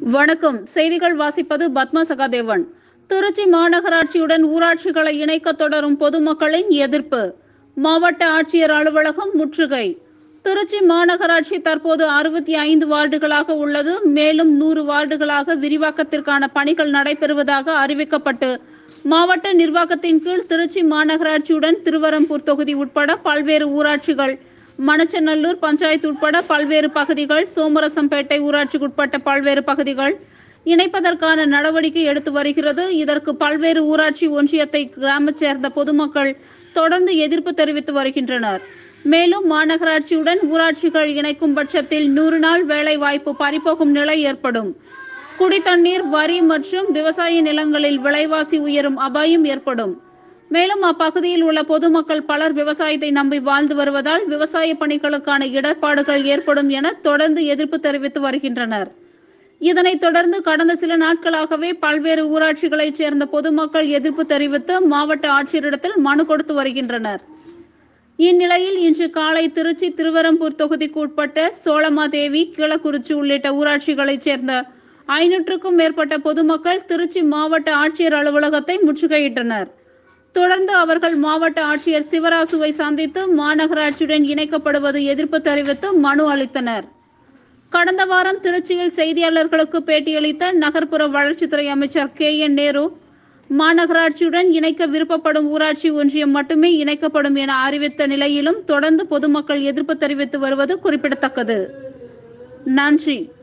வணக்கம் செய்திகள் வாசிப்பது பத்மா சகாதேவன் திருச்சி மாநகராட்சியுடன் ஊராட்சிகளை இணைக்க தொடரும் பொதுமக்களின் எதிர்ப்பு மாவட்ட ஆட்சியர் அலுவலகம் முற்றுகை திருச்சி மாநகராட்சி தற்போது அறுபத்தி ஐந்து வார்டுகளாக உள்ளது மேலும் நூறு வார்டுகளாக விரிவாக்கத்திற்கான பணிகள் நடைபெறுவதாக அறிவிக்கப்பட்டு மாவட்ட நிர்வாகத்தின் கீழ் திருச்சி மாநகராட்சியுடன் திருவரம்பூர் தொகுதி உட்பட பல்வேறு ஊராட்சிகள் மணச்சநல்லூர் பஞ்சாயத்து உட்பட பல்வேறு பகுதிகள் சோமரசம்பேட்டை ஊராட்சிக்குட்பட்ட பல்வேறு பகுதிகள் இணைப்பதற்கான நடவடிக்கை எடுத்து வருகிறது இதற்கு பல்வேறு ஊராட்சி ஒன்றியத்தை கிராம சேர்ந்த பொதுமக்கள் தொடர்ந்து எதிர்ப்பு தெரிவித்து வருகின்றனர் மேலும் மாநகராட்சியுடன் ஊராட்சிகள் இணைக்கும் பட்சத்தில் நூறு நாள் வேலை வாய்ப்பு பறிபோகும் நிலை ஏற்படும் குடித்தண்ணீர் வரி மற்றும் விவசாய நிலங்களில் விலைவாசி உயரும் அபாயம் ஏற்படும் மேலும் அப்பகுதியில் உள்ள பொதுமக்கள் பலர் விவசாயத்தை நம்பி வாழ்ந்து வருவதால் விவசாய பணிகளுக்கான இடர்பாடுகள் ஏற்படும் என தொடர்ந்து எதிர்ப்பு தெரிவித்து வருகின்றனர் இதனைத் தொடர்ந்து கடந்த சில நாட்களாகவே பல்வேறு ஊராட்சிகளைச் சேர்ந்த பொதுமக்கள் எதிர்ப்பு தெரிவித்து மாவட்ட ஆட்சியரிடத்தில் மனு கொடுத்து வருகின்றனர் இந்நிலையில் இன்று காலை திருச்சி திருவரம்பூர் தொகுதிக்கு உட்பட்ட சோளமாதேவி கீழக்குறிச்சி உள்ளிட்ட ஊராட்சிகளைச் சேர்ந்த ஐநூற்றுக்கும் மேற்பட்ட பொதுமக்கள் திருச்சி மாவட்ட ஆட்சியர் அலுவலகத்தை முற்றுகையிட்டனர் தொடர்ந்து அவர்கள் மாவட்ட ஆட்சியர் சிவராசுவை சந்தித்து மாநகராட்சியுடன் இணைக்கப்படுவது எதிர்ப்பு தெரிவித்து மனு அளித்தனர் கடந்த வாரம் திருச்சியில் செய்தியாளர்களுக்கு பேட்டியளித்த நகர்ப்புற வளர்ச்சித்துறை அமைச்சர் கே என் நேரு மாநகராட்சியுடன் இணைக்க விருப்பப்படும் ஊராட்சி ஒன்றியம் மட்டுமே இணைக்கப்படும் என அறிவித்த நிலையிலும் தொடர்ந்து பொதுமக்கள் எதிர்ப்பு தெரிவித்து வருவது குறிப்பிடத்தக்கது நன்றி